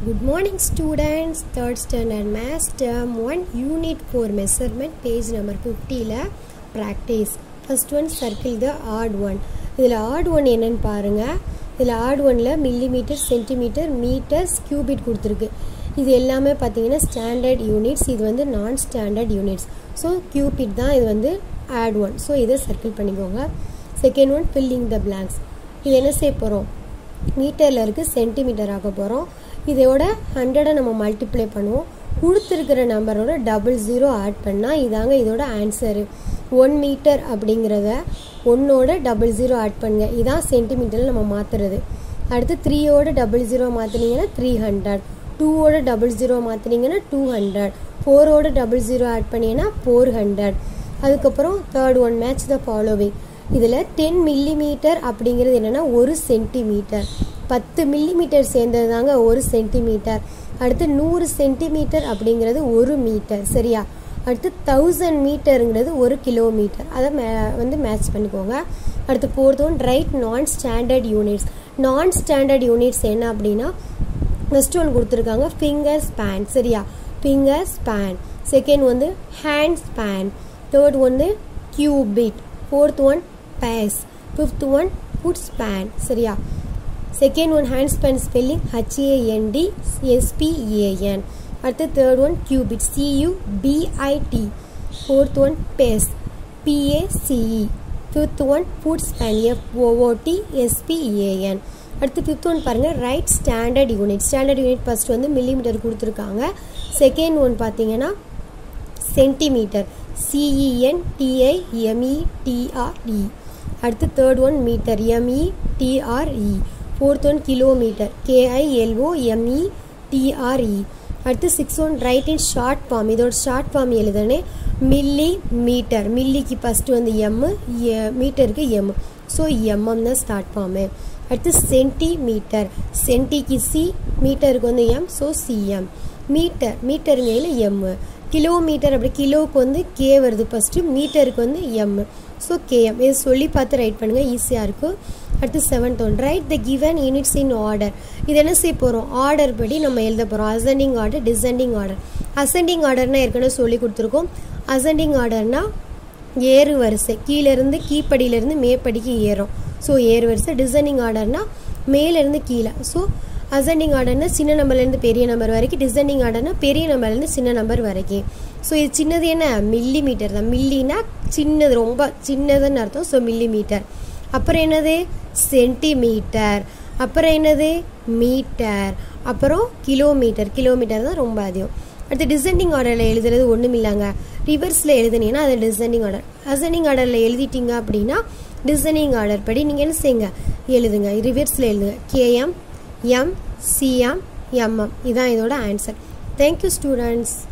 Good morning students, third standard maths term 1 unit 4 measurement page number 50ல practice. First one circle the odd one. இதில் odd one என்னன்னு பாருங்க இதில் odd oneல millimetre centimetre metres cubit கொடுத்துருக்கு இது எல்லாமே பார்த்தீங்கன்னா ஸ்டாண்டர்ட் யூனிட்ஸ் இது வந்து நான் ஸ்டாண்டர்ட் யூனிட்ஸ் ஸோ கியூபிட் தான் இது வந்து ஆட் ஒன் ஸோ இதை சர்க்கிள் பண்ணிக்கோங்க second one filling the blanks இது என்ன செய்ய போகிறோம் மீட்டரில் இருக்குது சென்டிமீட்டர் ஆக போகிறோம் இதோட ஹண்ட்ரடை நம்ம மல்டிப்ளை பண்ணுவோம் கொடுத்துருக்கிற நம்பரோட டபுள் ஜீரோ ஆட் பண்ணால் இதாங்க இதோட ஆன்சரு ஒன் மீட்டர் அப்படிங்கிறத ஒன்னோட டபுள் ஜீரோ ஆட் பண்ணுங்க இதான் சென்டிமீட்டரில் நம்ம மாற்றுறது அடுத்து த்ரீயோட டபுள் ஜீரோ மாற்றினீங்கன்னா த்ரீ ஹண்ட்ரட் டூவோட டபுள் ஜீரோ மாற்றினீங்கன்னா டூ ஹண்ட்ரட் ஃபோரோட டபுள் ஜீரோ ஆட் பண்ணிங்கன்னா ஃபோர் ஹண்ட்ரட் அதுக்கப்புறம் third one match the following இதில் டென் மில்லிமீட்டர் அப்படிங்கிறது என்னென்னா ஒரு சென்டிமீட்டர் பத்து மில்லிமீட்டர் சேர்ந்தது தாங்க ஒரு சென்டிமீட்டர் அடுத்து நூறு சென்டிமீட்டர் அப்படிங்கிறது ஒரு மீட்டர் சரியா அடுத்து தௌசண்ட் மீட்டருங்கிறது ஒரு கிலோமீட்டர் அதை மே வந்து மேட்ச் பண்ணிக்கோங்க அடுத்து fourth one right non standard units non standard units என்ன அப்படின்னா ஃபஸ்ட் ஒன் கொடுத்துருக்காங்க ஃபிங்கர் ஸ்பேன் சரியா ஃபிங்கர் ஸ்பேன் செகண்ட் வந்து ஹேண்ட் ஸ்பேன் தேர்ட் வந்து cubit fourth one pace fifth one foot span சரியா second one hand span spelling H A N D S P A N அடுத்து third one cubit C U B I T fourth one pace P A C E fifth one foot span F O O T S P A N அடுத்து fifth one பாருங்கள் right standard unit standard unit first வந்து millimetre கொடுத்துருக்காங்க second one பார்த்தீங்கன்னா centimetre C E N T I M E T R E அடுத்து third one metre M E T R E fourth one kilometre K I L O M E T R E அடுத்து six one right in short form இதோட short form எழுதுனே millimetre மில்லிக்கு first வந்து M மீட்டருக்கு M so MM தான் start form அடுத்து centimetre சென்டிக்கு சி மீட்டருக்கு வந்து எம் ஸோ சிஎம் மீட்டர் மீட்டருங்கையில் எம்மு கிலோமீட்டர் அப்படி கிலோவுக்கு வந்து கே வருது ஃபஸ்ட்டு மீட்டருக்கு வந்து எம் ஸோ கேஎம் இது சொல்லி பார்த்து ரைட் பண்ணுங்கள் ஈஸியாக இருக்கும் அடுத்து seventh one write the given units in order இது என்ன செய்ய போகிறோம் ஆர்டர் படி நம்ம எழுத போகிறோம் ascending order descending order ascending ஆர்டர்னால் ஏற்கனவே சொல்லி கொடுத்துருக்கோம் அசெண்டிங் ஆர்டர்னால் ஏறு வரிசை கீழேருந்து கீப்படியிலேருந்து மேப்படிக்கு ஏறும் ஸோ ஏறு வரிசை டிசைனிங் ஆர்டர்னால் மேலேருந்து கீழே ஸோ அசெண்டிங் ஆர்டர்னா சின்ன நம்பர்லேருந்து பெரிய நம்பர் வரைக்கும் டிசைனிங் ஆர்டர்னா பெரிய நம்பர்லேருந்து சின்ன நம்பர் வரைக்கும் ஸோ இது சின்னது என்ன மில்லி மீட்டர் தான் மில்லினா சின்னது ரொம்ப சின்னதுன்னு அர்த்தம் ஸோ மில்லி மீட்டர் அப்புறம் என்னது சென்டிமீட்டர் அப்புறம் என்னது மீட்டர் அப்புறம் கிலோமீட்டர் கிலோமீட்டர் தான் ரொம்ப அதிகம் அடுத்து டிசெண்டிங் ஆர்டரில் எழுதுறது ஒன்றும் இல்லைங்க ரிவர்ஸில் எழுதுனீங்கன்னா அது டிசெண்டிங் ஆர்டர் அசெண்டிங் ஆர்டரில் எழுதிட்டீங்க அப்படின்னா டிசைனிங் ஆர்டர் படி நீங்கள் என்ன செய்யுங்க எழுதுங்க ரிவர்ஸில் எழுதுங்க கேஎம் எம் சிஎம் எம்எம் இதான் இதோட ஆன்சர் தேங்க்யூ ஸ்டூடெண்ட்ஸ்